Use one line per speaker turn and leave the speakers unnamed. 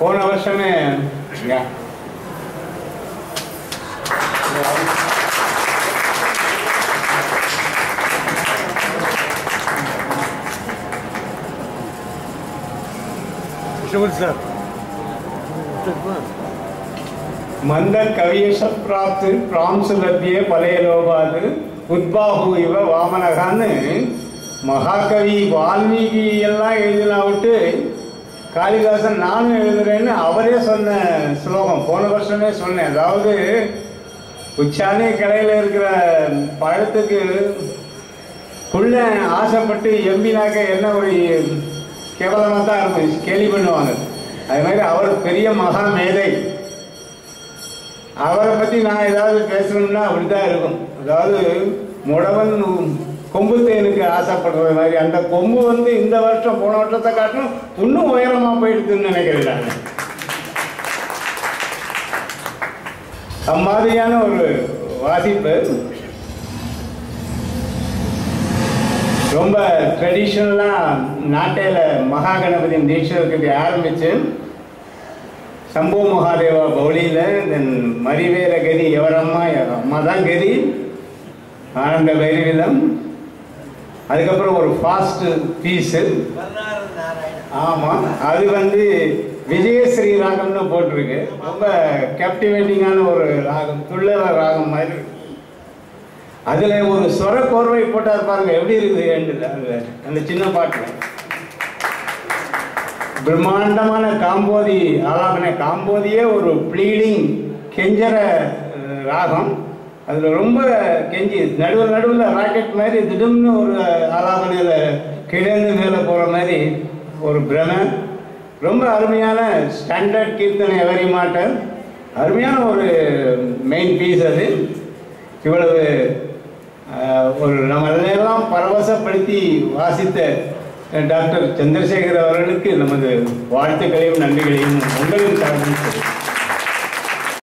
போன வருஷமே இங்க.
கிருஷ்ணமூர்த்தி சார்
ಮಂದ ಕವಿಯಶ ಪ್ರಾಪ್ತಿ ಪ್ರಾಂಸುಲಭ್ಯೆ ಪಲೆಯಲೋಬಾದು ಉದ್ಬಾಹು ಇವ ವಾಮನகான்னு மகாகவி வால்மீகி எல்லாம் எழுதினா விட்டு காளிதாசன் நானும் எழுதுறேன்னு அவரே சொன்ன ஸ்லோகம் போன வருஷமே சொன்னேன் அதாவது உச்சாணி கடையில் இருக்கிற பழத்துக்கு புள்ள ஆசைப்பட்டு எம்பினாக்க என்ன ஒரு கேவலமாக தான் இருக்கும் கேலி பண்ணுவாங்க அது மாதிரி அவர் பெரிய மகா மேதை அவரை பற்றி நான் ஏதாவது பேசணும்னா அப்படிதான் இருக்கும் அதாவது முடவன் கொம்பு தேனுக்கு ஆசைப்படுறது மாதிரி அந்த கொம்பு வந்து இந்த வருஷம் போன வருஷத்தை காட்டிலும் இன்னும் உயரமாக போயிடுதுன்னு நினைக்கிறேன் நான் அம்மாதிரியான ஒரு வாசிப்பு ரொம்ப ட்ரெடிஷ்னலாக நாட்டையில் மகா கணபதியின் தீட்சை ஆரம்பித்து சம்போ மகாதேவா பௌலியில் தென் மரிவேல கதி எவரம்மா எவர் அம்மா தான் கதி ஆனந்த வைரவிதம் அதுக்கப்புறம் ஒரு ஃபாஸ்ட் பீஸு ஆமாம் அது வந்து விஜயஸ்ரீ ராகம்னு போட்டிருக்கு ரொம்ப கேப்டிவேட்டிங்கான ஒரு ராகம் துள்ளல ராகம் மாதிரி இருக்கு. அதுல ஒரு சொர கோர்வை போட்டார் பாருங்க எப்படி இருக்குது எண்டில் அந்த அந்த சின்ன பாட்டில் பிரம்மாண்டமான காம்போதி ஆலாபனை காம்போதியே ஒரு ப்ளீடிங் கெஞ்சற அஹ், ராகம் அதில் ரொம்ப கெஞ்சி நடுவில் நடுவில் ராக்கெட் மாதிரி திடம்னு ஒரு ஆலாபனையில் கிழந்து மேலே போகிற மாதிரி ஒரு பிரமை ரொம்ப அருமையான ஸ்டாண்டர்ட் கீர்த்தனை எவரி மாட்டர் அருமையான ஒரு மெயின் பீஸ் அது இவ்வளவு ஆஹ், ஒரு நம்மளெல்லாம் பரவசப்படுத்தி வாசித்த அஹ், டாக்டர் சந்திரசேகர் அவர்களுக்கு நமது வாழ்த்துக்களையும் நன்றிகளையும் உங்களின் சார்பில் தெரிவித்துக் கொள்கிறேன்.